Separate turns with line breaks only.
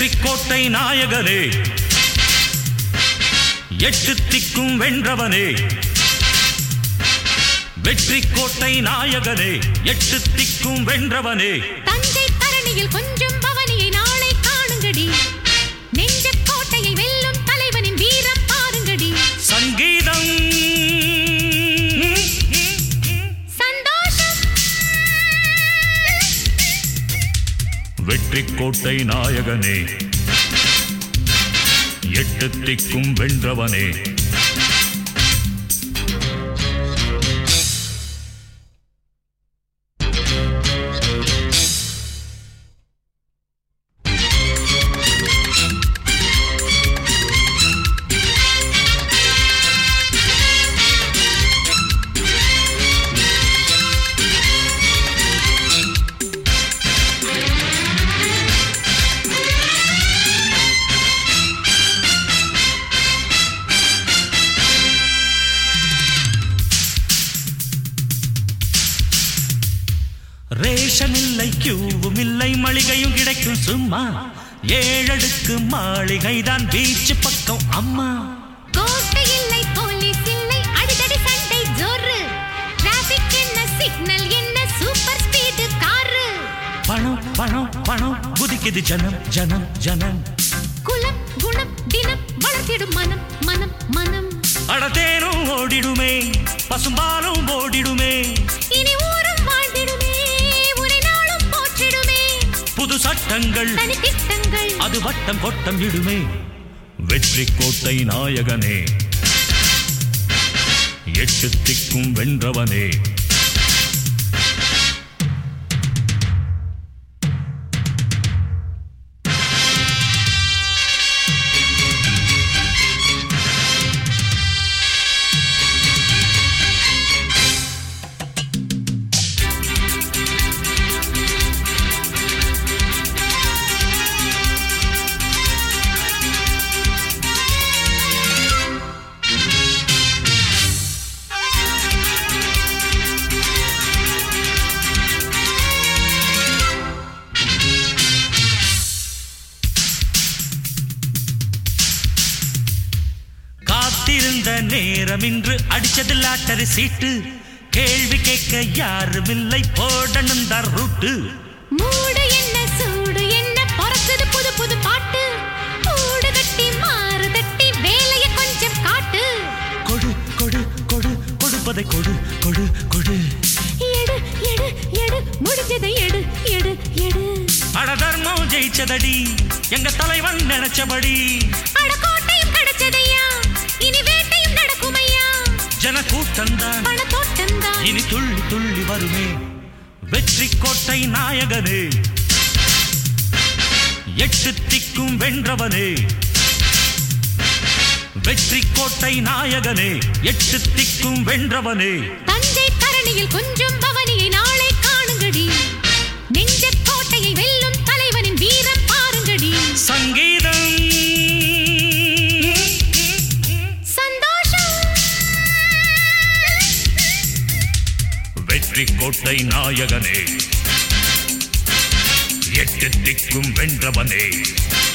வெற்றி கோட்டை நாயகனே எட்டு திக்கும் வென்றவனே வெற்றி கோட்டை நாயகனே எட்டு திக்கும் வென்றவனே
தஞ்சை தரணியில் கொஞ்சம் பவனியை நாளை காணுங்கடி நெஞ்ச கோட்டையை வெல்லும் தலைவனின் வீரம் பாருங்கடி
சங்கீதம்
சந்தோஷம்
வெற்றி கோட்டை நாயகனே எட்டு திக்கும் வென்றவனே ரேஷன் இல்லை கியூவும் இல்லை மளிகையும் கிடைக்கும் சும்மா ஏழடுக்கு மாளிகை தான் பீச் பக்கம் அம்மா
கோட்டை இல்லை போலீஸ் இல்லை அடிதடி சண்டை ஜோறு டிராபிக் என்ன சிக்னல் என்ன சூப்பர் ஸ்பீடு காரு
பணம் பணம் பணம் குதிக்குது ஜனம் ஜனம் ஜனம்
குலம் குணம் தினம் வளர்த்திடும் மனம் மனம் மனம்
அடத்தேனும் ஓடிடுமே பசும்பாலும் ஓடிடுமே
இனி ஊரும் வாழ்ந்திடுமே உனை நாளும் போற்றிடுமே
புது சட்டங்கள்
தனி திட்டங்கள்
அது வட்டம் கொட்டம் இடுமே வெற்றி கோட்டை நாயகனே எட்டு திக்கும் வென்றவனே காத்திருந்த நேரம் இன்று அடிச்சது லாட்டரி சீட்டு கேள்வி கேட்க யாருமில்லை போடணும் தான் ரூட்டு
மூடு என்ன சூடு என்ன பொறக்குது புது புது பாட்டு கூடு கட்டி மாறு தட்டி வேலைய கொஞ்சம் காட்டு
கொடு கொடு கொடு கொடுப்பதை கொடு கொடு கொடு
எடு எடு எடு முடிஞ்சதை எடு எடு எடு
அட தர்மம் ஜெயிச்சதடி எங்க தலைவன் நினைச்சபடி
அட கோட்டையும் கிடைச்சதையா இனி வேட்டையும் நடக்குமையா
ஜன கூட்டம்தான்
பண தோட்டம்தான்
இனி துள்ளி துள்ளி வருமே வெற்றி கோட்டை நாயகனே எட்டு திக்கும் வென்றவனே வெற்றி கோட்டை நாயகனே எட்டு திக்கும் வென்றவனே
தஞ்சை தரணியில் கொஞ்சம் பவனியை நாளை காணுங்கடி நெஞ்ச கோட்டையை வெல்லும் தலைவனின் வீரம் பாருங்கடி
சங்கீதம்
சந்தோஷம்
வெற்றி கோட்டை நாயகனே எட்டு திக்கும் வென்றவனே